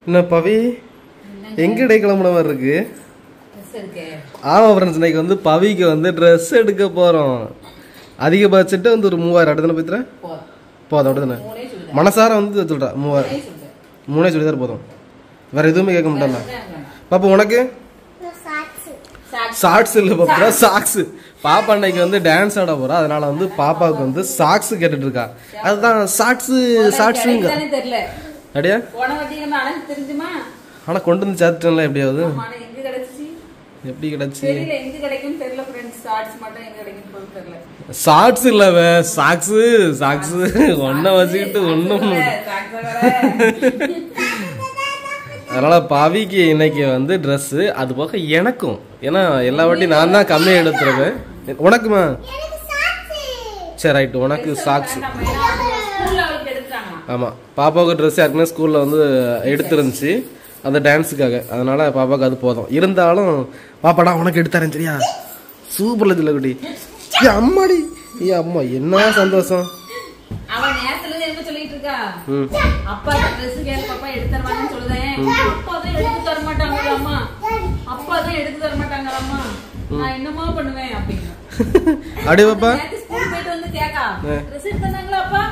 என்ன பவி எங்கடே கிளம்புன மாதிரி இருக்கு ட்ரெஸ் இருக்கு ஆமா ஃப்ரெண்ட்ஸ் இன்னைக்கு வந்து பவிக்கு வந்து ட்ரெஸ் எடுக்க போறோம் அதிக பட்ஜெட்டு வந்து ஒரு மூவாயிரம் அடுத்தானே போய்த்துற போதும் போதும் அப்படிதானே மூணே சுடிதார் மனசார வந்து சொல்றா மூவாயிரம் மூணே சுடிதார் மூணே சுடிதார் போதும் வேற எதுவுமே கேட்க மாட்டேன்ல அதான் எனக்கு வேண்டாம். பாப்பா உனக்கு சாக்ஸ் ஷார்ட்ஸ் இல்ல பாப்பா சாக்ஸ் பாப்பா அன்னைக்கு வந்து டான்ஸ் ஆட போறா அதனால வந்து பாப்பாவுக்கு வந்து சாக்ஸ் கேட்டுட்டு இருக்கா அதுதான் சாக்ஸ் சாக்ஸுங்க கிடைக்குதானே தெரியல அப்படியா போன வாட்டி நம்ம அழகு தெரிஞ்சுமா ஆனா கொண்டு வந்து சேர்த்துட்டேன்ல எப்படியாவது ஆமா, ஆனா எங்க கிடைச்சிச்சு எப்படி கிடைச்சு தெரியல எங்க கிடைக்கும் தெரியல ஃப்ரெண்ட்ஸ் ஷார்ட்ஸ் மட்டும் எங்க கிடைக்கும் போது தெரியல ஷார்ட்ஸ் இல்லவ சாக்ஸ் சாக்ஸ் ஒன்ன வச்சுக்கிட்டு ஒண்ணும் சாக்ஸ் வேற. அதனால பவிக்கு இன்னைக்கு வந்து Dress அது போக எனக்கும் ஏன்னா எல்லா வாட்டியும் நான் தான் கம்மியா எடுத்துருவேன் உனக்குமா சரி ரைட் உனக்கு சாக்ஸ் வேண்டாம், ஏன்னா அவங்க ஸ்கூல்ல அவளுக்கு எடுத்தாங்க ஆமா பாப்பாவுக்கு ட்ரெஸ் ஏற்கனவே ஸ்கூல்ல வந்து எடுத்துருந்துச்சு அந்த டான்ஸுக்காக அதனால பாப்பாவுக்கு அது போதும் இருந்தாலும் பாப்பாடா உனக்கு எடுத்தாரேன் சரியா சூப்பர்ல இதுல குட்டி ஏ அம்மாடி ஏ அம்மா என்ன சந்தோஷம் அவன் நேரத்துல இருந்து என்ன சொல்லிட்டு இருக்கா ம் அப்பா ட்ரெஸ் கேட்க பாப்பா எடுத்து தருவாங்கன்னு சொல்லுதேன் அப்பா தான் எடுத்து தர மாட்டாங்க அம்மா அப்பா தான் எடுத்து தர மாட்டாங்க அம்மா நான் என்னமா பண்ணுவேன் அப்படின்னு அடி பாப்பா நேத்து ஸ்கூல் போயிட்டு வந்து கேக்கா ஆ. ட்ரெஸ் எடுத்து தந்தாங்களா அப்பா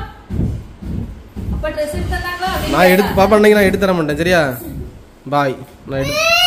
அப்பா ட்ரெஸ் எடுத்து தந்தாங்களா அப்படின்னு நான் எடுத்து கேக்கா. பாப்பா அன்னைக்கு நான் எடுத்து தர மாட்டேன் சரியா பாய் நான் எடுத்து